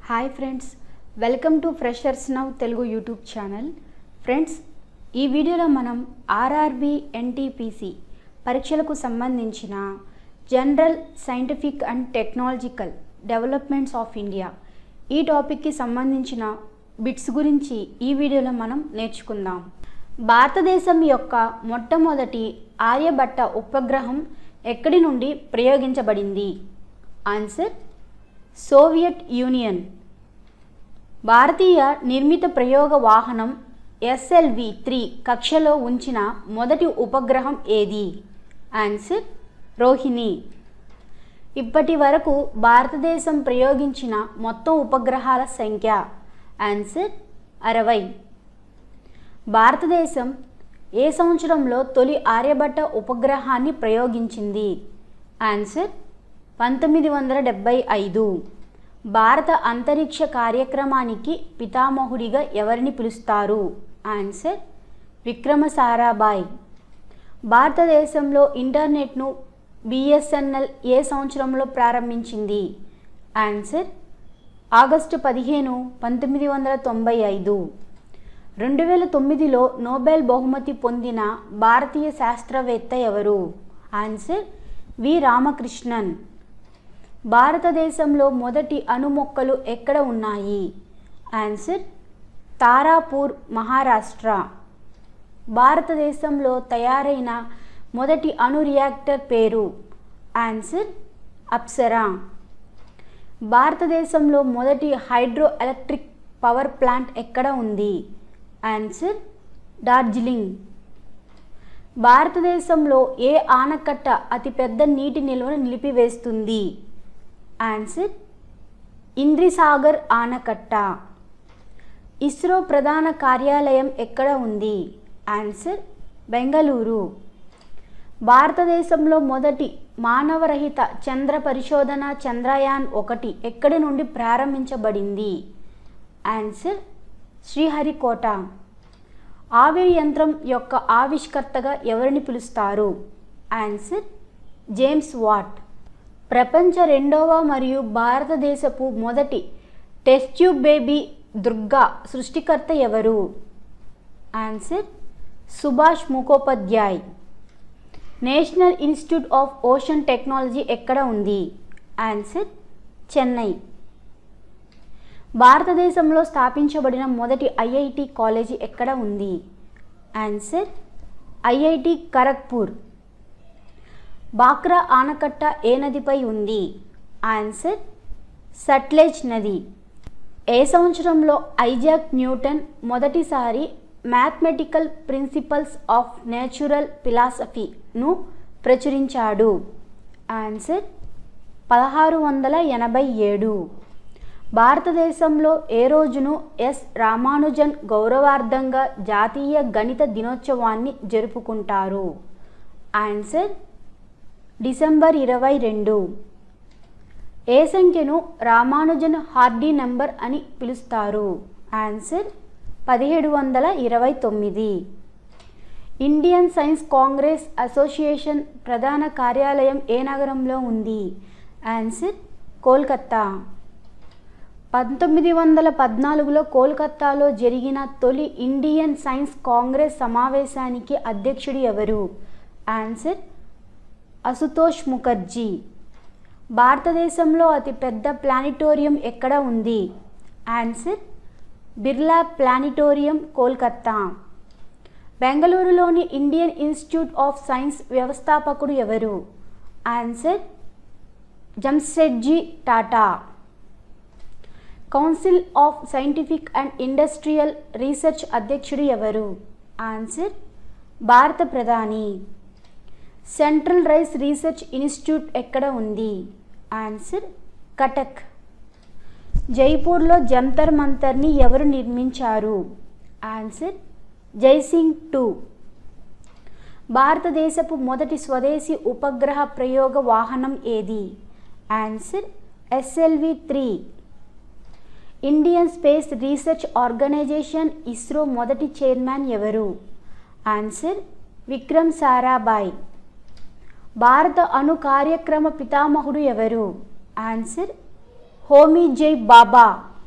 hi friends welcome to freshers now Telugu YouTube channel friends ఈ వీడియోలో మనం ఆర్ఆర్బి ఎన్టీపీసీ పరీక్షలకు సంబంధించిన general scientific and technological developments of India ఈ టాపిక్కి సంబంధించిన బిట్స్ గురించి ఈ వీడియోలో మనం నేర్చుకుందాం భారతదేశం యొక్క మొట్టమొదటి ఆర్యభట్ట ఉపగ్రహం ఎక్కడి నుండి ప్రయోగించబడింది ఆన్సర్ సోవియట్ యూనియన్ భారతీయ నిర్మిత ప్రయోగ వాహనం ఎస్ఎల్వి త్రీ కక్షలో ఉంచిన మొదటి ఉపగ్రహం ఏది ఆన్సర్ రోహిణి ఇప్పటి వరకు భారతదేశం ప్రయోగించిన మొత్తం ఉపగ్రహాల సంఖ్య ఆన్సర్ అరవై భారతదేశం ఏ సంవత్సరంలో తొలి ఆర్యభట్ట ఉపగ్రహాన్ని ప్రయోగించింది ఆన్సర్ పంతొమ్మిది వందల డెబ్భై ఐదు భారత అంతరిక్ష కార్యక్రమానికి పితామహుడిగా ఎవరిని పిలుస్తారు ఆన్సర్ విక్రమ సారాభాయ్ భారతదేశంలో ఇంటర్నెట్ను బిఎస్ఎన్ఎల్ ఏ సంవత్సరంలో ప్రారంభించింది ఆన్సర్ ఆగస్టు పదిహేను పంతొమ్మిది వందల తొంభై ఐదు రెండు వేల తొమ్మిదిలో నోబెల్ బహుమతి పొందిన భారతీయ శాస్త్రవేత్త ఎవరు ఆన్సర్ వి రామకృష్ణన్ భారతదేశంలో మొదటి అణు మొక్కలు ఎక్కడ ఉన్నాయి ఆన్సర్ తారాపూర్ మహారాష్ట్ర భారతదేశంలో తయారైన మొదటి అణు రియాక్టర్ పేరు ఆన్సర్ అప్సరా భారతదేశంలో మొదటి హైడ్రో ఎలక్ట్రిక్ పవర్ ప్లాంట్ ఎక్కడ ఉంది ఆన్సర్ డార్జిలింగ్ భారతదేశంలో ఏ ఆనకట్ట అతిపెద్ద నీటి నిల్వను నిలిపివేస్తుంది ఆన్సర్ ఇంద్రిసాగర్ ఆనకట్ట ఇస్రో ప్రధాన కార్యాలయం ఎక్కడ ఉంది ఆన్సర్ బెంగళూరు భారతదేశంలో మొదటి మానవరహిత చంద్ర పరిశోధన చంద్రయాన్ ఒకటి ఎక్కడి నుండి ప్రారంభించబడింది ఆన్సర్ శ్రీహరికోట ఆవిరి యంత్రం యొక్క ఆవిష్కర్తగా ఎవరిని పిలుస్తారు ఆన్సర్ జేమ్స్ వాట్ ప్రపంచ రెండవ మరియు భారతదేశపు మొదటి టెస్ట్ ట్యూబ్ బేబీ దుర్గా సృష్టికర్త ఎవరు answer Subhash Mukhopadhyay national institute of ocean technology ఎక్కడ ఉంది ఆన్సర్ చెన్నై భారతదేశంలో స్థాపించబడిన మొదటి ఐఐటి కాలేజీ ఎక్కడ ఉంది ఆన్సర్ ఐఐటి ఖరగ్పూర్ బాక్రా ఆనకట్ట ఏ నదిపై ఉంది ఆన్సర్ సట్లెజ్ నది ఏ సంవత్సరంలో ఐజాక్ న్యూటన్ మొదటిసారి మ్యాథమెటికల్ ప్రిన్సిపల్స్ ఆఫ్ నేచురల్ ఫిలాసఫీను ప్రచురించాడు ఆన్సర్ పదహారు వందల ఎనభై ఏడు భారతదేశంలో ఏ రోజును ఎస్ రామానుజన్ గౌరవార్థంగా జాతీయ గణిత దినోత్సవాన్ని జరుపుకుంటారు ఆన్సర్ డిసెంబర్ ఇరవై రెండు ఏ సంఖ్యను రామానుజన్ హార్డీ నెంబర్ అని పిలుస్తారు ఆన్సర్ పదిహేడు వందల ఇరవై తొమ్మిది ఇండియన్ సైన్స్ కాంగ్రెస్ అసోసియేషన్ ప్రధాన కార్యాలయం ఏ నగరంలో ఉంది ఆన్సర్ కోల్కత్తా పంతొమ్మిది వందల పద్నాలుగులో కోల్కత్తాలో జరిగిన తొలి ఇండియన్ సైన్స్ కాంగ్రెస్ సమావేశానికి అధ్యక్షుడు ఎవరు ఆన్సర్ అసుతోష్ ముఖర్జీ భారతదేశంలో అతిపెద్ద ప్లానిటోరియం ఎక్కడ ఉంది ఆన్సర్ బిర్లా ప్లానిటోరియం కోల్కత్తా బెంగళూరులోని ఇండియన్ ఇన్స్టిట్యూట్ ఆఫ్ సైన్స్ వ్యవస్థాపకుడు ఎవరు answer Jamshedji Tata council of scientific and industrial research అధ్యక్షుడు ఎవరు ఆన్సర్ భారత ప్రధాని సెంట్రల్ రైస్ రీసెర్చ్ ఇన్స్టిట్యూట్ ఎక్కడ ఉంది ఆన్సర్ కటక్ జైపూర్లో జంతర్ మంతర్ని ఎవరు నిర్మించారు ఆన్సర్ జైసింగ్ టూ భారతదేశపు మొదటి స్వదేశీ ఉపగ్రహ ప్రయోగ వాహనం ఏది answer SLV three Indian space research organisation ISRO మొదటి చైర్మన్ ఎవరు ఆన్సర్ విక్రమ్ సారాభాయ్ భారత అణు కార్యక్రమ పితామహుడు ఎవరు ఆన్సర్ హోమీ జై బాబా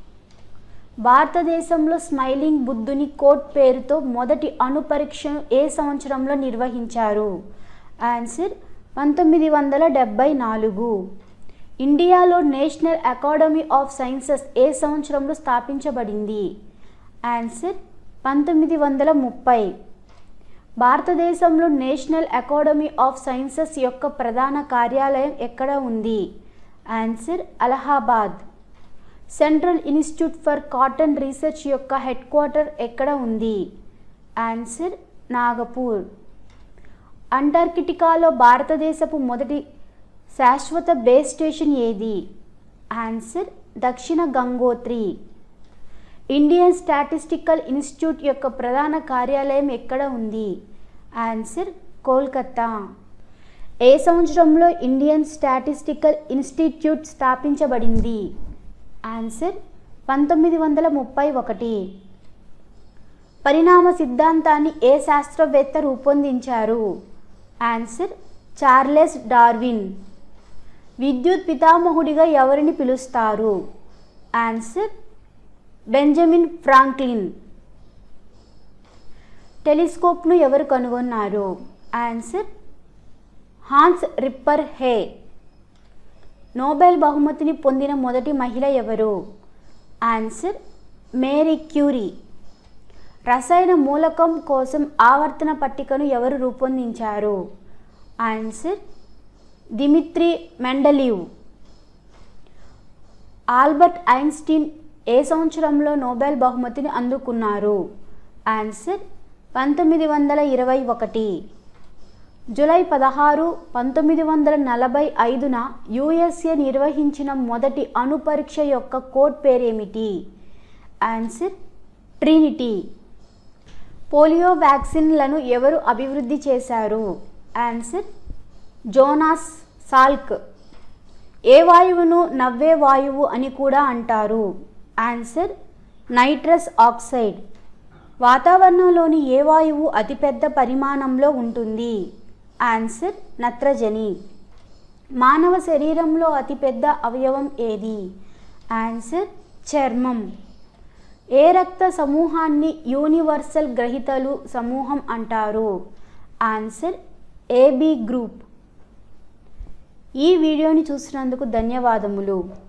భారతదేశంలో స్మైలింగ్ బుద్ధుని కోట్ పేరుతో మొదటి అణు పరీక్షను ఏ సంవత్సరంలో నిర్వహించారు ఆన్సర్ పంతొమ్మిది వందల డెబ్భై నాలుగు ఇండియాలో నేషనల్ అకాడమీ ఆఫ్ సైన్సెస్ ఏ సంవత్సరంలో స్థాపించబడింది ఆన్సర్ పంతొమ్మిది వందల ముప్పై భారతదేశంలో నేషనల్ అకాడమీ ఆఫ్ సైన్సెస్ యొక్క ప్రధాన కార్యాలయం ఎక్కడ ఉంది answer Allahabad central institute for cotton research యొక్క హెడ్ క్వార్టర్ ఎక్కడ ఉంది ఆన్సర్ నాగపూర్ అంటార్కిటికాలో భారతదేశపు మొదటి శాశ్వత బేస్ స్టేషన్ ఏది ఆన్సర్ దక్షిణ గంగోత్రి ఇండియన్ స్టాటిస్టికల్ ఇన్స్టిట్యూట్ యొక్క ప్రధాన కార్యాలయం ఎక్కడ ఉంది ఆన్సర్ కోల్కతా ఏ సంవత్సరంలో ఇండియన్ స్టాటిస్టికల్ ఇన్స్టిట్యూట్ స్థాపించబడింది ఆన్సర్ పంతొమ్మిది వందల ముప్పై ఒకటి పరిణామ సిద్ధాంతాన్ని ఏ శాస్త్రవేత్త రూపొందించారు ఆన్సర్ చార్లెస్ డార్విన్ విద్యుత్ పితామహుడిగా ఎవరిని పిలుస్తారు ఆన్సర్ బెంజమిన్ ఫ్రాంక్లిన్ టెలిస్కోప్ను ఎవరు కనుగొన్నారు answer Hans Lippershey Nobel బహుమతిని పొందిన మొదటి మహిళ ఎవరు ఆన్సర్ మేరీ క్యూరీ రసాయన మూలకం కోసం ఆవర్తన పట్టికను ఎవరు రూపొందించారు answer Dmitri Mendeleev Albert Einstein ఏ సంవత్సరంలో నోబెల్ బహుమతిని అందుకున్నారు ఆన్సర్ పంతొమ్మిది వందల ఇరవై ఒకటి జూలై పదహారు పంతొమ్మిది వందల నలభై ఐదున యుఎస్ఏ నిర్వహించిన మొదటి అణు పరీక్ష యొక్క కోడ్ పేరేమిటి ఆన్సర్ ట్రినిటీ పోలియో వ్యాక్సిన్లను ఎవరు అభివృద్ధి చేశారు ఆన్సర్ జోనాస్ సాల్క్ ఏ వాయువును నవ్వే వాయువు అని కూడా అంటారు ఆన్సర్ నైట్రస్ ఆక్సైడ్ వాతావరణంలోని ఏ వాయువు అతిపెద్ద పరిమాణంలో ఉంటుంది ఆన్సర్ నత్రజని మానవ శరీరంలో అతిపెద్ద అవయవం ఏది ఆన్సర్ చర్మం ఏ రక్త సమూహాన్ని యూనివర్సల్ గ్రహీతలు సమూహం అంటారు ఆన్సర్ ఏబి గ్రూప్ ఈ వీడియోని చూసినందుకు ధన్యవాదములు